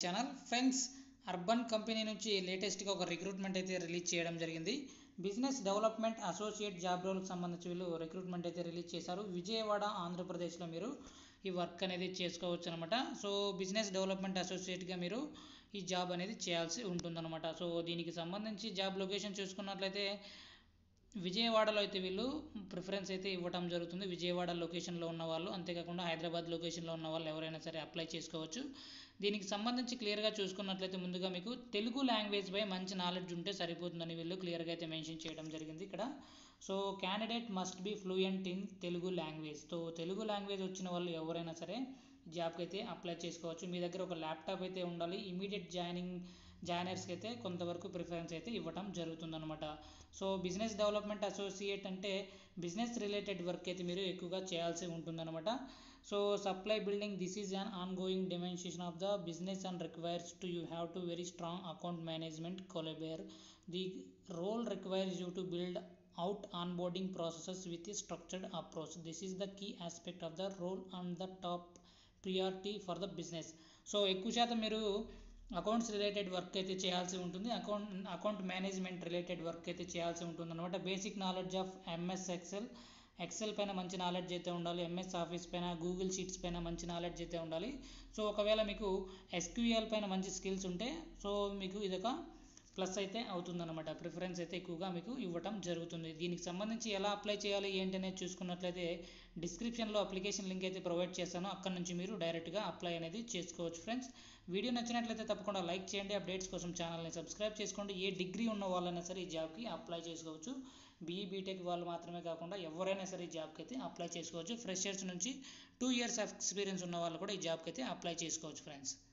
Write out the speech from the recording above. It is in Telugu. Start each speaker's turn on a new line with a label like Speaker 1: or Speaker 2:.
Speaker 1: ఛానల్ ఫ్రెండ్స్ అర్బన్ కంపెనీ నుంచి లేటెస్ట్గా ఒక రిక్రూట్మెంట్ అయితే రిలీజ్ చేయడం జరిగింది బిజినెస్ డెవలప్మెంట్ అసోసియేట్ జాబ్ రోల్కి సంబంధించి వీళ్ళు రిక్రూట్మెంట్ అయితే రిలీజ్ చేశారు విజయవాడ ఆంధ్రప్రదేశ్లో మీరు ఈ వర్క్ అనేది చేసుకోవచ్చు అనమాట సో బిజినెస్ డెవలప్మెంట్ అసోసియేట్గా మీరు ఈ జాబ్ అనేది చేయాల్సి ఉంటుందన్నమాట సో దీనికి సంబంధించి జాబ్ లొకేషన్ చూసుకున్నట్లయితే విజయవాడలో అయితే వీళ్ళు ప్రిఫరెన్స్ అయితే ఇవ్వడం జరుగుతుంది విజయవాడ లొకేషన్లో ఉన్న వాళ్ళు అంతేకాకుండా హైదరాబాద్ లొకేషన్లో ఉన్న వాళ్ళు ఎవరైనా సరే అప్లై చేసుకోవచ్చు దీనికి సంబంధించి క్లియర్గా చూసుకున్నట్లయితే ముందుగా మీకు తెలుగు లాంగ్వేజ్ పై మంచి నాలెడ్జ్ ఉంటే సరిపోతుందని వీళ్ళు క్లియర్గా అయితే మెన్షన్ చేయడం జరిగింది ఇక్కడ so candidate must be fluent in Telugu language so Telugu language వచ్చిన వాళ్ళు ఎవరైనా సరే జాబ్కి అయితే అప్లై చేసుకోవచ్చు మీ దగ్గర ఒక ల్యాప్టాప్ అయితే ఉండాలి ఇమీడియట్ జాయినింగ్ జాయినర్స్కి అయితే కొంతవరకు ప్రిఫరెన్స్ అయితే ఇవ్వడం జరుగుతుందన్నమాట సో బిజినెస్ డెవలప్మెంట్ అసోసియేట్ అంటే బిజినెస్ రిలేటెడ్ వర్క్ అయితే మీరు ఎక్కువగా చేయాల్సి ఉంటుందన్నమాట so supply building this is an ongoing demonstration of the business and requires to you have to very strong account management collaborate the role requires you to build out onboarding processes with a structured approach this is the key aspect of the role and the top priority for the business so ఎక్కువ శాతం మీరు అకౌంట్స్ రిలేటెడ్ వర్క్ అయితే చేయాల్సి ఉంటుంది account account management related work అయితే చేయాల్సి ఉంటుంది అనమాట basic knowledge of MS Excel Excel పైన మంచి నాలెడ్జ్ అయితే ఉండాలి ఎంఎస్ ఆఫీస్ పైన గూగుల్ షీట్స్ పైన మంచి నాలెడ్జ్ అయితే ఉండాలి సో ఒకవేళ మీకు ఎస్క్యూఎల్ పైన మంచి స్కిల్స్ ఉంటే సో మీకు ఇదొక ప్లస్ అయితే అవుతుందన్నమాట ప్రిఫరెన్స్ అయితే ఎక్కువగా మీకు ఇవ్వటం జరుగుతుంది దీనికి సంబంధించి ఎలా అప్లై చేయాలి ఏంటి అనేది చూసుకున్నట్లయితే డిస్క్రిప్షన్లో అప్లికేషన్ లింక్ అయితే ప్రొవైడ్ చేస్తాను అక్కడ నుంచి మీరు డైరెక్ట్గా అప్లై అనేది చేసుకోవచ్చు ఫ్రెండ్స్ వీడియో నచ్చినట్లయితే తప్పకుండా లైక్ చేయండి అప్డేట్స్ కోసం ఛానల్ని సబ్స్క్రైబ్ చేసుకోండి ఏ డిగ్రీ ఉన్న వాళ్ళైనా సరే ఈ జాబ్కి అప్లై చేసుకోవచ్చు బీఈ బీటెక్ వాళ్ళు మాత్రమే కాకుండా ఎవరైనా సరే ఈ జాబ్కి అయితే అప్లై చేసుకోవచ్చు ఫ్రెషర్స్ నుంచి టూ ఇయర్స్ ఆఫ్ ఎక్స్పీరియన్స్ ఉన్న వాళ్ళు కూడా ఈ జాబ్కి అయితే అప్లై చేసుకోవచ్చు ఫ్రెండ్స్